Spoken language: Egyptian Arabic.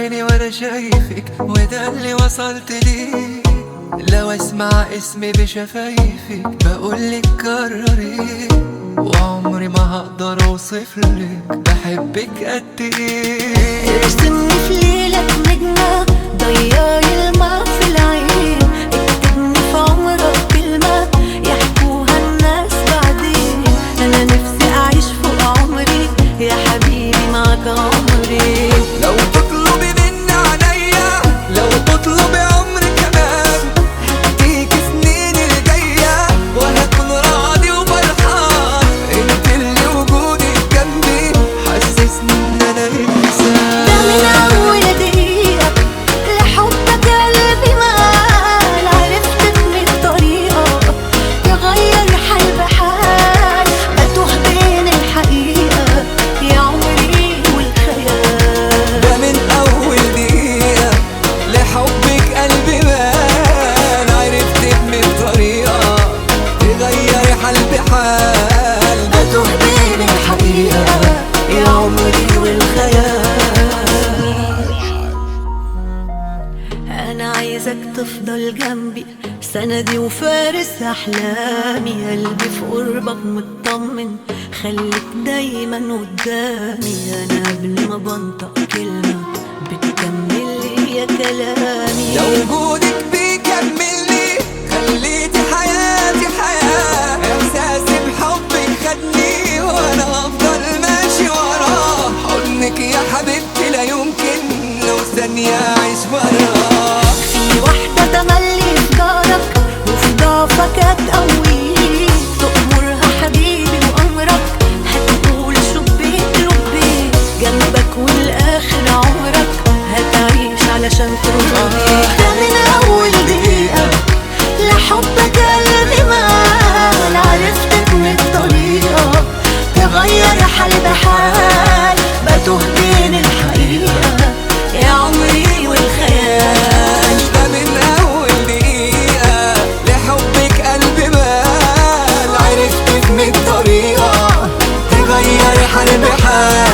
عيني وانا شايفك وده اللي وصلت ليه لو اسمع اسمي بشفايفك بقولك كرري وعمري ما هقدر اوصفلك بحبك قد ايه ارسمني في ليلك نجمة ضيعي الماء في العين اكتبني في عمرك كلمة يحكوها الناس بعدين انا نفسي اعيش فوق عمري يا حبيبي معك عمري لو تطلبي مني عينيا لو تطلبي عمري كمان هديك سنين الجاية وهكون راضي وفرحان انت اللي وجودك جنبي حسسني ان انا انسان ده من اول دقيقة لحبك قلبي مال عرفت من الطريقة تغير حال بحال اتوه بين الحقيقة يا عمري والخيال ده من اول دقيقة لحبك قلبي بان عرفتك من طريقة تغيري حال بحال اتوه بين الحقيقة يا عمري والخيال انا عايزك تفضل جنبي سندي وفارس احلامي قلبي في قربك مطمن خليك دايما قدامي انا قبل ما بنطق كلمة بتكمل لي يا كلامي ده وجودك بيكملني خليتي حياتي حياة إحساسي بحبك خدني وأنا أفضل ماشي وراه حضنك يا حبيبتي لا يمكن لو ثانية أعيش براه في واحدة تملي في دارك وفي ضعفك هتقويك تأمرها حبيبي وأمرك هتقول شبيك لبيك جنبك والآخر عمرك هتعيش علشان ترضيك ده من أول دقيقة لحبك قلبي مال عرفتك من الطريقة تغير حال بحال بتوه بين الحقيقة يا عمري والخيال ده من أول دقيقة لحبك قلبي بال عرفتك من طريقة تغير حال بحال